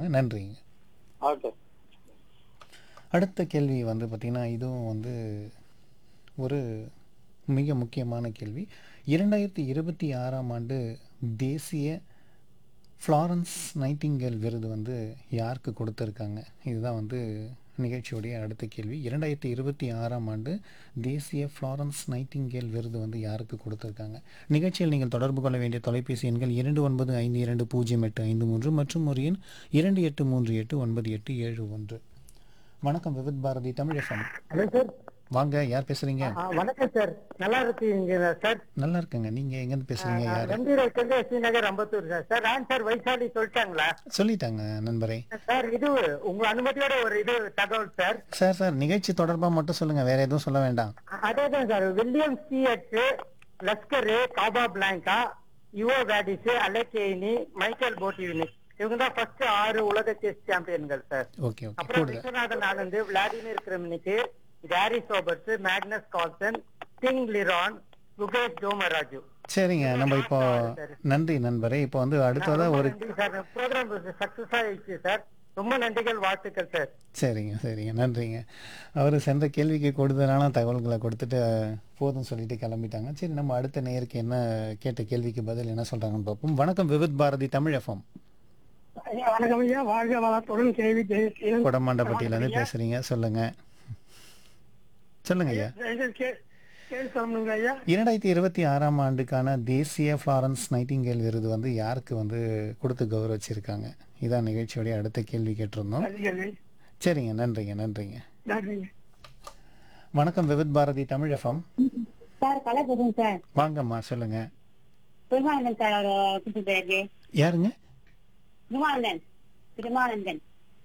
கொடுத்துருவாங்க நன்றிங்க ஓகே அடுத்த கேள்வி வந்து பார்த்திங்கன்னா இதுவும் வந்து ஒரு மிக முக்கியமான கேள்வி இரண்டாயிரத்தி இருபத்தி ஆறாம் ஆண்டு தேசிய ஃப்ளாரன்ஸ் நைட்டிங்கேல் விருது வந்து யாருக்கு கொடுத்துருக்காங்க இதுதான் வந்து நிகழ்ச்சியுடைய அடுத்த கேள்வி இரண்டாயிரத்தி இருபத்தி ஆறாம் ஆண்டு தேசிய ஃப்ளாரன்ஸ் நைட்டிங்கேல் விருது வந்து யாருக்கு கொடுத்துருக்காங்க நிகழ்ச்சியில் நீங்கள் தொடர்பு கொள்ள வேண்டிய தொலைபேசி எண்கள் இரண்டு ஒன்பது ஐந்து இரண்டு பூஜ்ஜியம் எட்டு ஐந்து மூன்று மற்றும் ஒரு எண் இரண்டு எட்டு மூன்று எட்டு ஒன்பது எட்டு ஏழு ஒன்று வணக்கம் Vividh Bharati Tamil FM hello sir வாங்க யார் பேசுறீங்க ஆ, வணக்கம் சார் நல்லா இருக்கீங்க சார் நல்லா இருக்குங்க நீங்க எங்கேருந்து பேசுறீங்க யார் கம்பீரத்துலேருந்து SV Nagar Ambattur sir sir answer Vaishali சொல்லிட்டாங்களா சொல்லிட்டாங்க நண்பரே சார் இது உங்க அனுமதியோட ஒரு இது தகவல் சார் சார் சார் நிகழ்ச்சி தொடர்பா மட்டும் சொல்லுங்க வேற எதுவும் சொல்ல வேண்டாம் அதேதான் sir William CH Lasker Capablanca Euwe வேடிஸ் அலெக்கேனி மைக்கேல் போட்டிவினி இவங்க தான் ஃபர்ஸ்ட் ஆறு உலக செஸ் சாம்பியன்கள் சார் ஓகே ஓகே அப்புறம் கூடுதல் Viswanathan Anand Vladimir Kramnik Garry Sobers Magnus Carlsen கிங் லிரான் முகேஷ் டோமராஜு சரிங்க நம்ம இப்போ நன்றி நண்பரே இப்போ வந்து அடுத்ததா ஒரு நன்றி சார் ப்ரோக்ராம் சக்சஸ் ஆயிடுச்சு சார் ரொம்ப நன்றிகள் வாழ்த்துக்கள் சார் சரிங்க சரிங்க நன்றிங்க அவர் சென்ற கேள்விக்கு கூடுதலான தகவல்களை கொடுத்துட்டு போதும் சொல்லிட்டு கிளம்பிட்டாங்க சரி நம்ம அடுத்த நேருக்கு என்ன கேட்ட கேள்விக்கு பதில் என்ன சொல்றாங்கன்னு பார்ப்போம் வணக்கம் விவித் பாரதி தமிழ் எஃப்எம் ஐயா வணக்கம் ஐயா வாழ்க வளத்துடன் கேள்வி ஜெயசீலன் கொடமாண்டப்பட்டியிலேருந்து பேசுறீங்க சொல்லுங்க சொல்லுங்க ஐயா கேள்வி சொல்லணுங்க ஐயா இரண்டாயிரத்தி இருபத்தி ஆறாம் ஆண்டுக்கான தேசிய ஃப்ளாரன்ஸ் நைட்டிங்கேல் விருது வந்து யாருக்கு வந்து கொடுத்து கௌரவிச்சிருக்காங்க இதான் நிகழ்ச்சியோடைய அடுத்த கேள்வி கேட்டிருந்தோம் அதிகாரி சரிங்க நன்றிங்க நன்றிங்க நன்றிங்க வணக்கம் Vividh Bharati Tamil FM sir Kalapuram sir வாங்கம்மா சொல்லுங்க பெருமானந்தன் சார் அவர் கூட்டு போயிருக்கு யாருங்க பெருமானந்தன் பெருமானந்தன்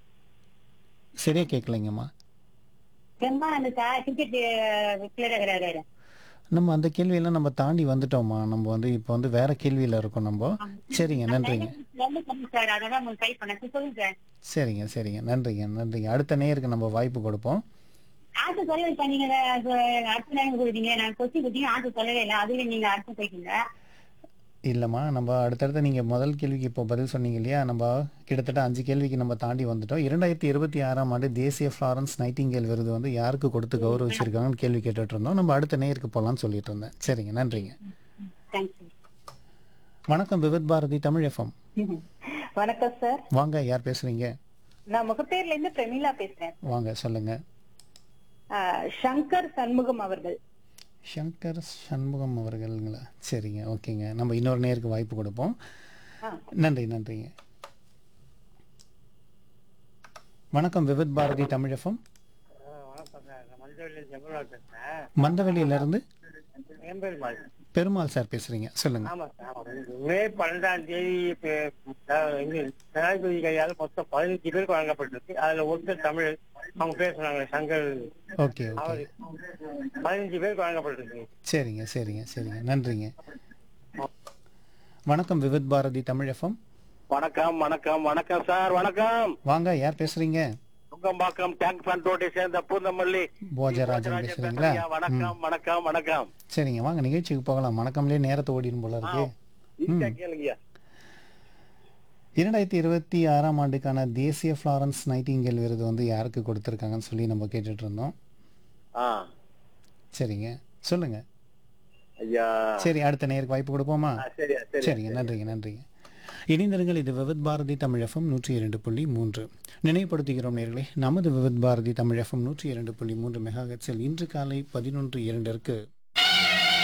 சரியா கேட்கலைங்கம்மா பெருமானந்தன் சார் கிரிக்கெட் பிளேயர் இருக்கிறாரு நம்ம அந்த கேள்வியெல்லாம் நம்ம தாண்டி வந்துட்டோம்மா நம்ம வந்து இப்போ வந்து வேற கேள்வியில இருக்கோம் நம்ம சரிங்க நன்றிங்க ரெண்டு பண்ணி சார் அதான் உங்களுக்கு ட்ரை பண்ணேன் சொல்லுங்க சார் சரிங்க சரிங்க நன்றிங்க நன்றிங்க அடுத்த நேருக்கு நம்ம வாய்ப்பு கொடுப்போம் ஆன்சர் சொல்லவே சார் நீங்க அடுத்த நேரம் கொடுத்தீங்க நான் கொஸ்டின் கொடுத்தீங்க ஆன்சர் சொல்லவே இல்லை அதுவே நீங்க அடுத்து போயிட்டீங்க இல்லைம்மா நம்ம அடுத்தடுத்து நீங்கள் முதல் கேள்விக்கு இப்போ பதில் சொன்னீங்க இல்லையா நம்ம கிட்டத்தட்ட அஞ்சு கேள்விக்கு நம்ம தாண்டி வந்துட்டோம் இரண்டாயிரத்தி இருபத்தி ஆறாம் ஆண்டு தேசிய ஃப்ளாரன்ஸ் நைட்டிங்கேல் விருது வந்து யாருக்கு கொடுத்து கௌரவிச்சிருக்காங்கன்னு கேள்வி கேட்டுட்டு இருந்தோம் நம்ம அடுத்த நேருக்கு போகலான்னு சொல்லிட்டு இருந்தேன் சரிங்க நன்றிங்க தேங்க்யூ வணக்கம் விவித் பாரதி தமிழ் எஃப்எம் வணக்கம் சார் வாங்க யார் பேசுறீங்க நான் முகப்பேர்ல இருந்து பிரமிளா பேசுறேன் வாங்க சொல்லுங்க சங்கர் சண்முகம் அவர்கள் சங்கர் சண்முகம் அவர்களுங்களா சரிங்க ஓகேங்க நம்ம இன்னொரு நேருக்கு வாய்ப்பு கொடுப்போம் நன்றி நன்றிங்க வணக்கம் விவித் பாரதி தமிழ் எஃப்எம் வணக்கம் சார் நான் மஞ்சள் ஜெகநாத் பேசுறேன் மந்தவெளியிலிருந்து என் பேர் மால் பெருமாள் சார் பேசுறீங்க சொல்லுங்க ஆமா சார் மே பன்னெண்டாம் தேதி ஜனாதிபதி கையால் மொத்தம் பதினஞ்சு பேருக்கு வழங்கப்பட்டிருக்கு அதுல ஒருத்தர் தமிழ் அவங்க பேசுறாங்க சங்கர் ஓகே ஓகே அவர் பதினஞ்சு பேருக்கு வழங்கப்பட்டிருக்கு சரிங்க சரிங்க சரிங்க நன்றிங்க வணக்கம் விவித் பாரதி தமிழ் எஃப்எம் வணக்கம் வணக்கம் வணக்கம் சார் வணக்கம் வாங்க யார் பேசுறீங்க நுங்கம்பாக்கம் டேங்க் ஃபண்ட் ரோட்டை சேர்ந்த பூந்தமல்லி போஜராஜன் பேசுறீங்களா ஐயா, வணக்கம் வணக்கம் வணக்கம் சரிங்க வாங்க நிகழ்ச்சிக்கு போகலாம் வணக்கம்லேயே நேரத்தை ஓடிடும் போல இருக்கு ஈஸியா கேளுங்கய்யா இரண்டாயிரத்தி இருபத்தி ஆறாம் ஆண்டுக்கான தேசிய ஃப்ளாரன்ஸ் நைட்டிங்கேல் விருது வந்து யாருக்கு கொடுத்துருக்காங்கன்னு சொல்லி நம்ம கேட்டுட்டு இருந்தோம் ஆ சரிங்க சொல்லுங்க ஐயா சரி அடுத்த நேருக்கு வாய்ப்பு கொடுப்போமா ஆ, சரியா சரி சரிங்க நன்றிங்க நன்றிங்க இணைந்திருங்கள் இது விவித் பாரதி தமிழ் எஃப்எம் நூற்றி இரண்டு புள்ளி மூன்று நினைவுபடுத்துகிறோம் நேர்களே நமது விவித் பாரதி தமிழ் எஃப்எம் நூற்றி இரண்டு புள்ளி மூன்று மெகா இன்று காலை பதினொன்று இரண்டிற்கு